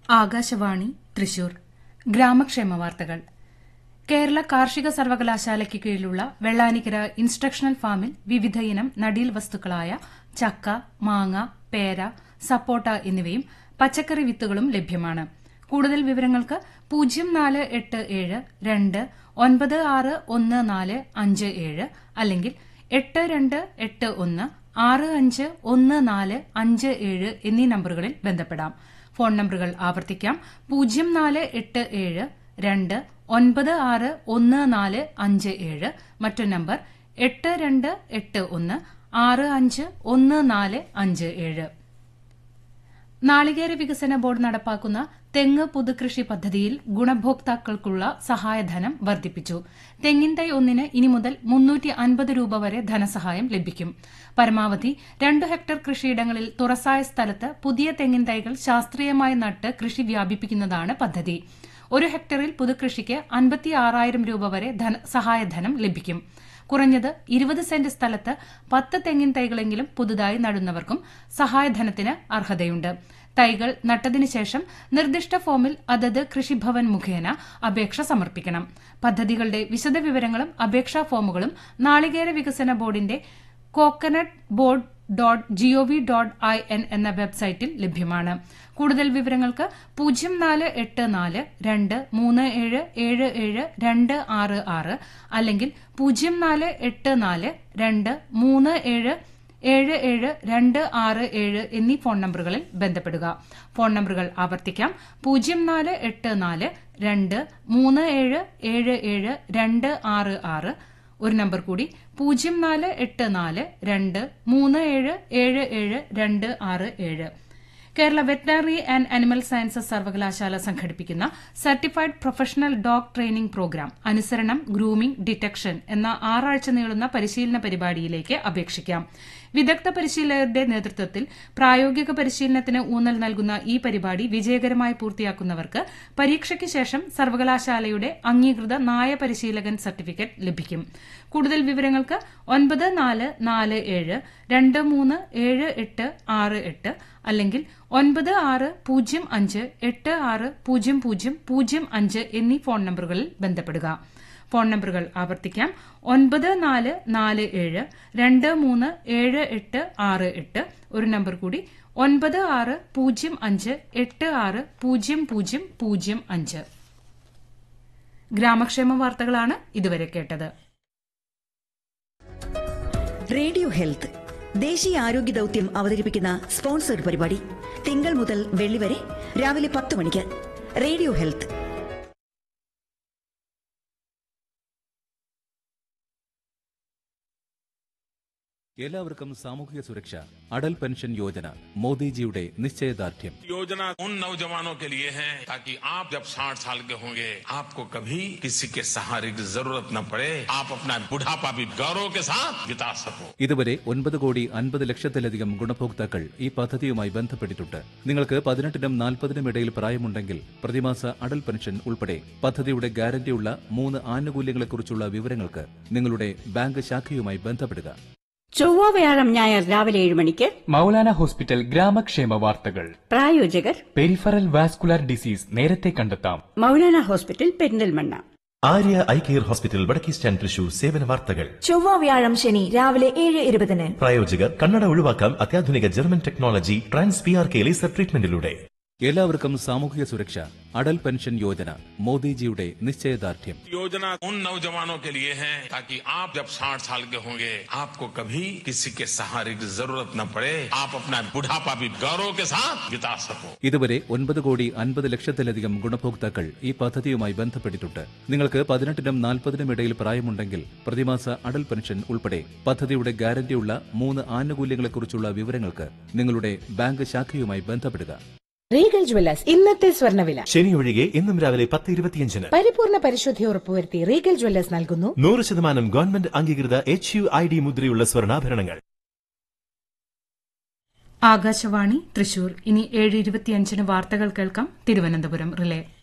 ആകാശവാണി തൃശൂർ ഗ്രാമക്ഷേമ വാർത്തകൾ കേരള കാർഷിക സർവകലാശാലയ്ക്ക് കീഴിലുള്ള വെള്ളാനിക്കര ഇൻസ്ട്രക്ഷണൽ ഫാമിൽ വിവിധയിനം നടീൽ വസ്തുക്കളായ ചക്ക മാങ്ങ പേര സപ്പോട്ട എന്നിവയും പച്ചക്കറി വിത്തുകളും ലഭ്യമാണ് കൂടുതൽ വിവരങ്ങൾക്ക് പൂജ്യം നാല് എട്ട് ഏഴ് രണ്ട് ഒൻപത് ആറ് ഒന്ന് നാല് അഞ്ച് ഏഴ് അല്ലെങ്കിൽ എട്ട് രണ്ട് എട്ട് ഒന്ന് ആറ് അഞ്ച് ഒന്ന് നാല് അഞ്ച് ഏഴ് എന്നീ നമ്പറുകളിൽ ബന്ധപ്പെടാം ഫോൺ നമ്പറുകൾ ആവർത്തിക്കാം പൂജ്യം നാല് എട്ട് ഏഴ് രണ്ട് ഒൻപത് ആറ് ഒന്ന് നാല് അഞ്ച് ഏഴ് മറ്റൊരു നമ്പർ എട്ട് രണ്ട് എട്ട് ഒന്ന് ആറ് അഞ്ച് ഒന്ന് നാല് അഞ്ച് ഏഴ് നാളികേര വികസന ബോർഡ് നടപ്പാക്കുന്ന തെങ്ങ് പുതുകൃഷി പദ്ധതിയിൽ ഗുണഭോക്താക്കൾക്കുള്ള സഹായധനം വർദ്ധിപ്പിച്ചു തെങ്ങിൻ തൈ ഒന്നിന് ഇനി മുതൽ മുന്നൂറ്റി അൻപത് രൂപ വരെ ധനസഹായം ലഭിക്കും പരമാവധി രണ്ടു ഹെക്ടർ കൃഷിയിടങ്ങളിൽ തുറസായ സ്ഥലത്ത് പുതിയ തെങ്ങിൻ തൈകൾ ശാസ്ത്രീയമായി നട്ട് കൃഷി വ്യാപിപ്പിക്കുന്നതാണ് പദ്ധതി ഒരു ഹെക്ടറിൽ പുതുകൃഷിക്ക് അൻപത്തി ആറായിരം രൂപ വരെ സഹായധനം ലഭിക്കും കുറഞ്ഞത് ഇരുപത് സെന്റ് സ്ഥലത്ത് പത്ത് തെങ്ങിൻ തൈകളെങ്കിലും പുതുതായി നടുന്നവർക്കും സഹായധനത്തിന് അർഹതയുണ്ട് തൈകൾ നട്ടതിനു ശേഷം നിർദ്ദിഷ്ട ഫോമിൽ അതത് കൃഷിഭവൻ മുഖേന അപേക്ഷ സമർപ്പിക്കണം പദ്ധതികളുടെ വിശദവിവരങ്ങളും അപേക്ഷാ ഫോമുകളും നാളികേര വികസന ബോർഡിന്റെ coconut board dot gov dot I N എന്ന വെബ്സൈറ്റിൽ ലഭ്യമാണ് കൂടുതൽ വിവരങ്ങൾക്ക് പൂജ്യം നാല് എട്ട് നാല് രണ്ട് മൂന്ന് ഏഴ് ഏഴ് ഏഴ് രണ്ട് ആറ് ആറ് അല്ലെങ്കിൽ പൂജ്യം നാല് എട്ട് നാല് രണ്ട് മൂന്ന് ഏഴ് ഏഴ് ഏഴ് രണ്ട് ആറ് ഏഴ് എന്നീ ഫോൺ നമ്പറുകളിൽ ബന്ധപ്പെടുക ഫോൺ നമ്പറുകൾ ആവർത്തിക്കാം പൂജ്യം നാല് എട്ട് നാല് രണ്ട് മൂന്ന് ഏഴ് ഏഴ് ഏഴ് രണ്ട് ആറ് ആറ് ഒരു നമ്പർ കൂടി പൂജ്യം നാല് എട്ട് നാല് രണ്ട് മൂന്ന് ഏഴ് ഏഴ് ഏഴ് രണ്ട് ആറ് ഏഴ് Kerala veterinary and animal sciences സർവകലാശാല സംഘടിപ്പിക്കുന്ന certified professional dog training programme അനുസരണം ഗ്രൂമിംഗ് ഡിറ്റക്ഷൻ എന്ന ആറാഴ്ച നീളുന്ന പരിശീലന പരിപാടിയിലേക്ക് അപേക്ഷിക്കാം വിദഗ്ധ പരിശീലകരുടെ നേതൃത്വത്തിൽ പ്രായോഗിക പരിശീലനത്തിന് ഊന്നൽ നൽകുന്ന ഈ പരിപാടി വിജയകരമായി പൂർത്തിയാക്കുന്നവർക്ക് പരീക്ഷയ്ക്ക് ശേഷം സർവകലാശാലയുടെ അംഗീകൃത നായ പരിശീലകൻ സർട്ടിഫിക്കറ്റ് ലഭിക്കും കൂടുതൽ വിവരങ്ങൾക്ക് ഒൻപത് നാല് നാല് ഏഴ് രണ്ട് മൂന്ന് ഏഴ് എട്ട് ആറ് എട്ട് അല്ലെങ്കിൽ ഒൻപത് ആറ് പൂജ്യം അഞ്ച് എട്ട് ആറ് പൂജ്യം പൂജ്യം പൂജ്യം അഞ്ച് എന്നീ ഫോൺ നമ്പറുകളിൽ ബന്ധപ്പെടുക ഫോൺ നമ്പറുകൾ ആവർത്തിക്കാം ഒൻപത് നാല് നാല് ഏഴ് രണ്ട് മൂന്ന് ഏഴ് എട്ട് ആറ് എട്ട് ഒരു നമ്പർ കൂടി ഒൻപത് ആറ് പൂജ്യം അഞ്ച് എട്ട് ആറ് പൂജ്യം പൂജ്യം പൂജ്യം അഞ്ച് ഗ്രാമക്ഷേമ വാർത്തകളാണ് ഇതുവരെ കേട്ടത് റേഡിയോ ഹെൽത്ത് ദേശീയ ആരോഗ്യ ദൌത്യം അവതരിപ്പിക്കുന്ന സ്പോൺസർഡ് പരിപാടി തിങ്കൾ മുതൽ വെള്ളി വരെ രാവിലെ പത്ത് മണിക്ക് റേഡിയോ ഹെൽത്ത് എല്ലാവർക്കും സാമൂഹിക സുരക്ഷ അടൽ പെൻഷൻ യോജന മോദിജിയുടെ നിശ്ചയദാർഢ്യം योजना उन नौजवानों के लिए है ताकि आप जब 60 साल के होंगे आपको कभी किसी के सहारे की जरूरत न पड़े आप अपना बुढ़ापा भी गौरव के साथ बिता सको ഇതുവരെ ഒൻപത് കോടി അൻപത് ലക്ഷത്തിലധികം ഗുണഭോക്താക്കൾ ഈ പദ്ധതിയുമായി ബന്ധപ്പെട്ടിട്ടുണ്ട് നിങ്ങൾക്ക് പതിനെട്ടിനും നാൽപ്പതിനും ഇടയിൽ പ്രായമുണ്ടെങ്കിൽ പ്രതിമാസ അടൽ പെൻഷൻ ഉൾപ്പെടെ പദ്ധതിയുടെ ഗ്യാരണ്ടിയുള്ള മൂന്ന് ആനുകൂല്യങ്ങളെക്കുറിച്ചുള്ള വിവരങ്ങൾക്ക് നിങ്ങളുടെ ബാങ്ക് ശാഖയുമായി ബന്ധപ്പെടുക ചൊവ്വ വ്യാഴം ഞായർ രാവിലെ ഏഴ് മണിക്ക് മൗലാന ഹോസ്പിറ്റൽ ഗ്രാമക്ഷേമ വാർത്തകൾ പ്രായോജകർ പെരിഫറൽ വാസ്കുലർ ഡിസീസ് നേരത്തെ കണ്ടെത്താം Maulana hospital Perinthalmanna Arya eye care hospital വടക്കേ സ്റ്റാൻഡ് തൃശൂർ സേവന വാർത്തകൾ ചൊവ്വ വ്യാഴം ശനി രാവിലെ ഏഴ് ഇരുപതിന് പ്രായോജകർ കണ്ണട ഒഴിവാക്കാം അത്യാധുനിക German technology trans P R K laser ട്രീറ്റ്മെന്റിലൂടെ എല്ലാവർക്കും സാമൂഹിക സുരക്ഷ അടൽ പെൻഷൻ യോജന മോദിജിയുടെ നിശ്ചയദാർഢ്യം योजना उन नौजवानों के लिए है ताकि आप जब 60 साल के होंगे आपको कभी किसी के सहारे की जरूरत न पड़े आप अपना बुढ़ापा भी गौरव के साथ बिता सको ഇതുവരെ ഒൻപത് കോടി അൻപത് ലക്ഷത്തിലധികം ഗുണഭോക്താക്കൾ ഈ പദ്ധതിയുമായി ബന്ധപ്പെട്ടിട്ടുണ്ട് നിങ്ങൾക്ക് പതിനെട്ടിനും നാൽപ്പതിനും ഇടയിൽ പ്രായമുണ്ടെങ്കിൽ പ്രതിമാസ അടൽ പെൻഷൻ ഉൾപ്പെടെ പദ്ധതിയുടെ ഗ്യാരണ്ടിയുള്ള മൂന്ന് ആനുകൂല്യങ്ങളെക്കുറിച്ചുള്ള വിവരങ്ങൾക്ക് നിങ്ങളുടെ ബാങ്ക് ശാഖയുമായി ബന്ധപ്പെടുക റീഗൽ ജ്വല്ലേഴ്സ് ഇന്നത്തെ സ്വർണ്ണവില ശനി ഒഴികെ ഇന്നും രാവിലെ പത്ത് ഇരുപത്തിയഞ്ചിന് പരിപൂർണ പരിശുദ്ധി ഉറപ്പുവരുത്തി റീഗൽ ജ്വല്ലേഴ്സ് നൽകുന്നു നൂറ് ശതമാനം ഗവൺമെന്റ് അംഗീകൃത എച്ച് യു ഐ ഡി മുദ്രയുള്ള സ്വർണ്ണാഭരണങ്ങൾ ആകാശവാണി തൃശൂർ ഇനി ഏഴ് ഇരുപത്തിയഞ്ചിന് വാർത്തകൾ കേൾക്കാം തിരുവനന്തപുരം റിലേ